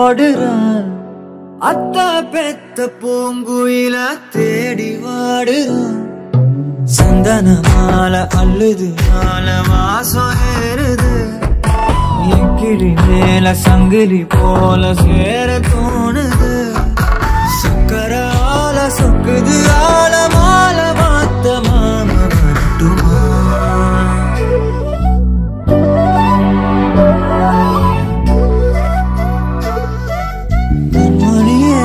ஓடுறான் அத்த பெத்த பூங்குயில தேடி வாடுறான் சந்தன மாலை அள்ளுது மாலை வாசம் ஏறுது என் கிளி மேல சங்கிலி போல சேர தோணுது சக்கர ஆல சொக்குது ஆல மால மாத்த மாம வரட்டுமா மணியே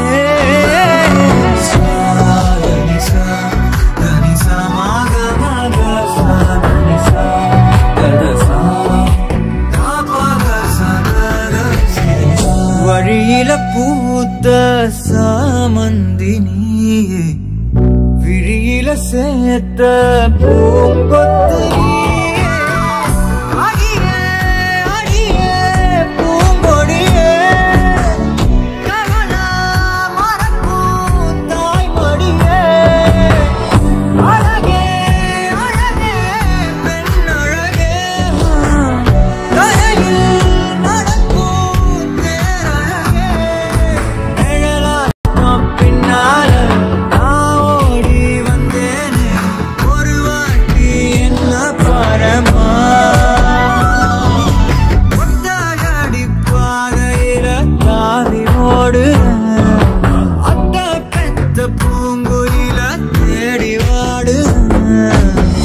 சாதனி சா தனி சா மாக மாக சாதனி சா கத சா காப்பாக சதக சிரிசா. வழியில பூத்த சாமந்தி நீயே விழியில சேர்த்த பூங்கொத்து நீயே. அடியே, அடியே, பூங்கொடியே கவல மறக்கும் தாய்மடியே. அழகே, அழகே, பெண்ணழகே. கரையில் நடக்கும் தேரழகே. நிழலாட்டம் பின்னால நான் ஓடி வந்தேனே. ஒரு வாட்டி என்ன பரமா ஒத்தாடி பாதையில தாவி ஓடுறேன். அத்த பெத்த பூங்குயில தேடி வாடுறேன்.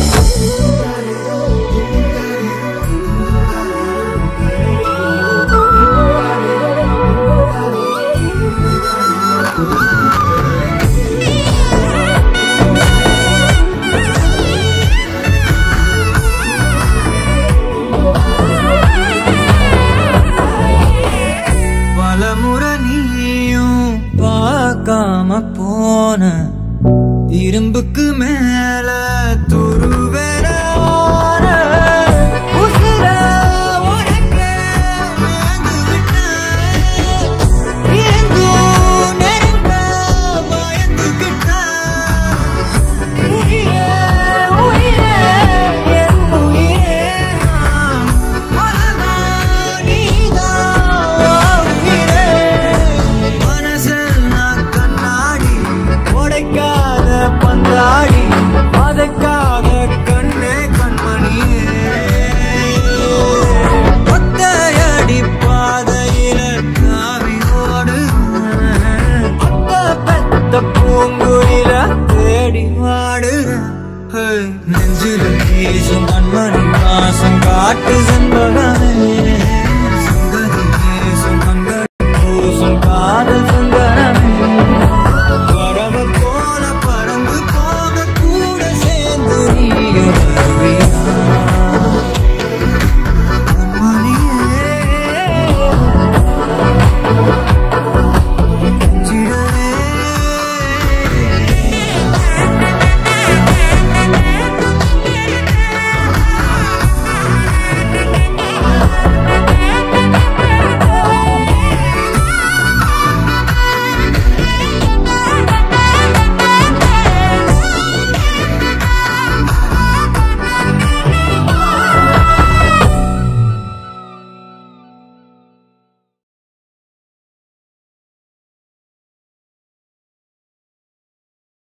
பலமுறை நீயும் பார்க்காம போன இரும்புக்கு மேல துருவேற உயிரே உயிரே என் உயிரே அழகா நீதான் உயிரே மனசில் நான் கண்ணாடி உடைக்காத பந்தாடி அதற்காக கண்ணே கண்மணியே ஒத்தையடி பாதையில காவி ஓடுறேன் அத்த பெத்த பூங்குயில தேடி வாடுறேன் ஹே, நெஞ்சில வீசும் கண்மணி வாசம் காட்டு செண்பகமே